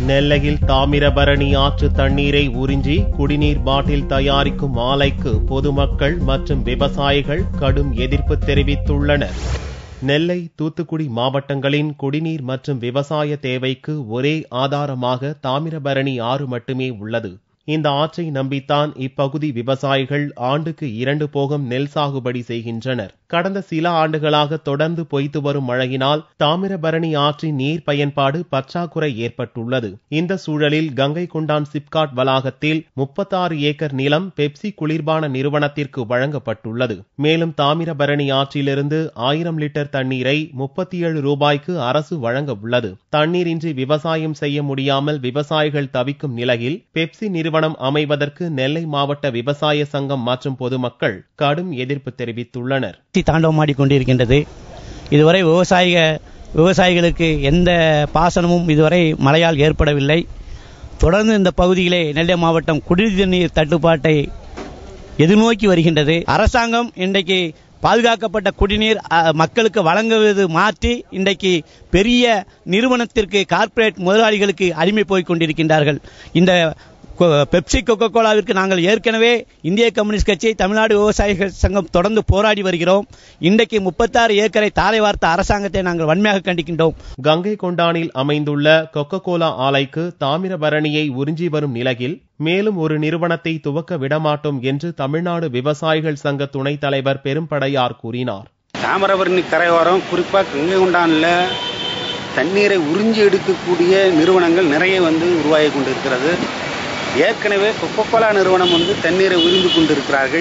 நெல்லையில் தாமிரபரணி ஆற்று தண்ணீரை உறிஞ்சி குடிநீர் பாட்டில் தயாரிக்கும் ஆலைக்கு பொதுமக்கள் மற்றும் விவசாயிகள் கடும் எதிர்ப்பு தெரிவித்துள்ளனர் நெல்லை தூத்துக்குடி மாவட்டங்களின் குடிநீர் மற்றும் விவசாய தேவைக்கு ஒரே ஆதாரமாக தாமிரபரணி ஆறு மட்டுமே உள்ளது இந்த ஆற்றை நம்பித்தான் இப்பகுதி விவசாயிகள் ஆண்டுக்கு இரண்டு போகம் நெல் சாகுபடி செய்கின்றனர் கடந்த சில ஆண்டுகளாக தொடர்ந்து பொய்த்து வரும் மழையினால் தாமிரபரணி ஆற்றின் நீர் பயன்பாடு பற்றாக்குறை ஏற்பட்டுள்ளது இந்த சூழலில் கங்கை கொண்டான் சிப்காட் வளாகத்தில் முப்பத்தாறு ஏக்கர் நிலம் பெப்சி குளிர்பான நிறுவனத்திற்கு வழங்கப்பட்டுள்ளது மேலும் தாமிரபரணி ஆற்றிலிருந்து ஆயிரம் லிட்டர் தண்ணீரை முப்பத்தி ஏழு ரூபாய்க்கு அரசு வழங்க உள்ளது தண்ணீரின்றி விவசாயம் செய்ய முடியாமல் விவசாயிகள் தவிக்கும் நிலையில் பெப்சி நிறுவனம் அமைவதற்கு நெல்லை மாவட்ட விவசாய சங்கம் மற்றும் பொதுமக்கள் கடும் எதிர்ப்பு தெரிவித்துள்ளனர் தாண்டவமாடி கொண்டிருக்கின்றது இதுவரை விவசாயிக விவசாயிகளுக்கு எந்த பாசனமும் இதுவரை மழையால் ஏற்படவில்லை தொடர்ந்து இந்த பகுதியிலே நெல்லை மாவட்டம் குடிநீர் நீர் தட்டுப்பாட்டை எதிர்நோக்கி வருகின்றது அரசாங்கம் இன்றைக்கு பாதுகாக்கப்பட்ட குடிநீர் மக்களுக்கு வழங்குவது மாற்றி இன்றைக்கு பெரிய நிறுவனத்திற்கு கார்ப்பரேட் முதலாளிகளுக்கு அடிமை போய் கொண்டிருக்கின்றார்கள் இந்த பெப்சி கொக்கோ கோலாவிற்கு நாங்கள் ஏற்கனவே இந்திய கம்யூனிஸ்ட் கட்சி தமிழ்நாடு விவசாயிகள் சங்கம் தொடர்ந்து போராடி வருகிறோம் இன்றைக்கு முப்பத்தாறு ஏக்கரை தாரை வார்த்த அரசாங்கத்தை நாங்கள் வன்மையாக கண்டிக்கின்றோம் கங்கை கொண்டானில் அமைந்துள்ள கொக்கோ கோலா ஆலைக்கு தாமிரபரணியை உறிஞ்சி வரும் நிலையில் மேலும் ஒரு நிறுவனத்தை துவக்க விடமாட்டோம் என்று தமிழ்நாடு விவசாயிகள் சங்க துணைத் தலைவர் பெரும்படையார் கூறினார் தாமிரபரணி கரையோரம் குறிப்பாக கங்கை கொண்டானில் தண்ணீரை உறிஞ்சி எடுக்கக்கூடிய நிறுவனங்கள் நிறைய வந்து உருவாகி கொண்டிருக்கிறது ஏற்கனவே கொக்கோகோலா நிறுவனம் வந்து தண்ணீரை உறிந்து கொண்டிருக்கிறார்கள்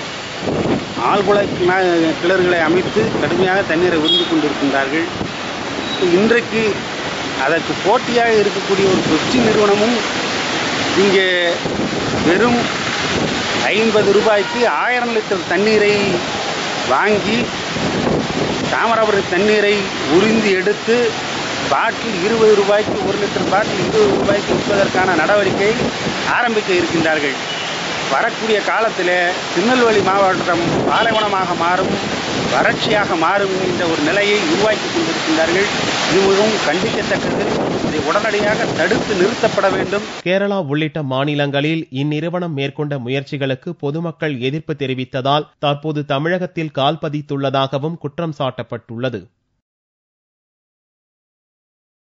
ஆழ்குழாய் கிணறுகளை அமைத்து கடுமையாக தண்ணீரை உறிந்து கொண்டிருக்கின்றார்கள் இன்றைக்கு அதற்கு போட்டியாக இருக்கக்கூடிய ஒரு பெப்சி நிறுவனமும் இங்கே வெறும் ஐம்பது ரூபாய்க்கு ஆயிரம் லிட்டர் தண்ணீரை வாங்கி தாமிரபரணி தண்ணீரை உறிந்து எடுத்து பாட்டில் இருபது ரூபாய்க்கு ஒரு லிட்டர் பாட்டில் இருபது ரூபாய்க்கு விற்பதற்கான நடவடிக்கை ஆரம்பிக்க இருக்கின்றார்கள் வரக்கூடிய காலத்தில் திருநெல்வேலி மாவட்டம் பாலைவனமாக மாறும் வறட்சியாக மாறும் என்ற ஒரு நிலையை உருவாக்கி கொண்டிருக்கின்றார்கள் இது மிகவும் கண்டிக்கத்தக்கது இதை உடனடியாக தடுத்து நிறுத்தப்பட வேண்டும் கேரளா உள்ளிட்ட மாநிலங்களில் இந்நிறுவனம் மேற்கொண்ட முயற்சிகளுக்கு பொதுமக்கள் எதிர்ப்பு தெரிவித்ததால் தற்போது தமிழகத்தில் கால் பதித்துள்ளதாகவும் குற்றம் சாட்டப்பட்டுள்ளது